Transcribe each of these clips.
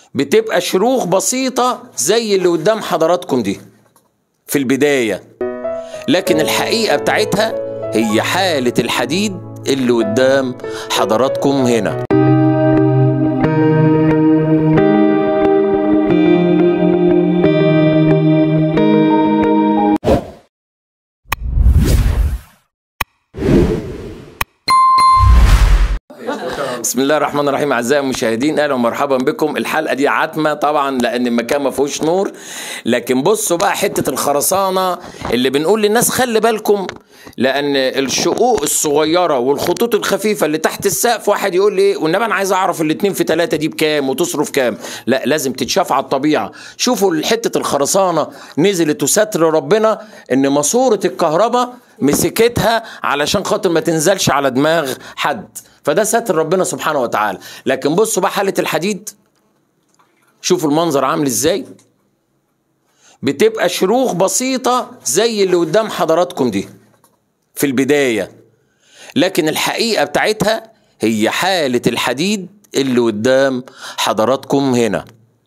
بتبقى شروخ بسيطة زي اللي قدام حضراتكم دي في البداية لكن الحقيقة بتاعتها هي حالة الحديد اللي قدام حضراتكم هنا بسم الله الرحمن الرحيم اعزائي المشاهدين اهلا ومرحبا بكم الحلقه دي عتمه طبعا لان المكان ما فيهوش نور لكن بصوا بقى حته الخرسانه اللي بنقول للناس خلي بالكم لان الشقوق الصغيره والخطوط الخفيفه اللي تحت السقف واحد يقول لي ايه والنبي انا عايز اعرف الاتنين في ثلاثه دي بكام وتصرف كام لا لازم تتشاف على الطبيعه شوفوا حته الخرسانه نزلت وستر ربنا ان ماسوره الكهرباء مسكتها علشان خاطر ما تنزلش على دماغ حد فده ستر ربنا سبحانه وتعالى لكن بصوا بقى حالة الحديد شوفوا المنظر عامل ازاي بتبقى شروخ بسيطة زي اللي قدام حضراتكم دي في البداية لكن الحقيقة بتاعتها هي حالة الحديد اللي قدام حضراتكم هنا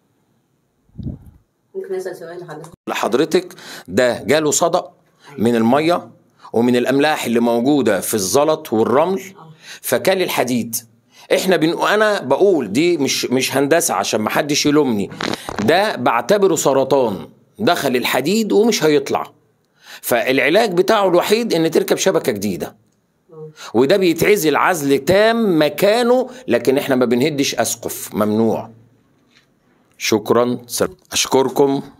ممكن اسال سؤال لحضرتك لحضرتك ده جاله صدأ من المية ومن الأملاح اللي موجودة في الزلط والرمل فكل الحديد احنا بن... انا بقول دي مش مش هندسه عشان ما حدش يلومني ده بعتبره سرطان دخل الحديد ومش هيطلع فالعلاج بتاعه الوحيد ان تركب شبكه جديده وده بيتعزل عزل تام مكانه لكن احنا ما بنهدش اسقف ممنوع شكرا اشكركم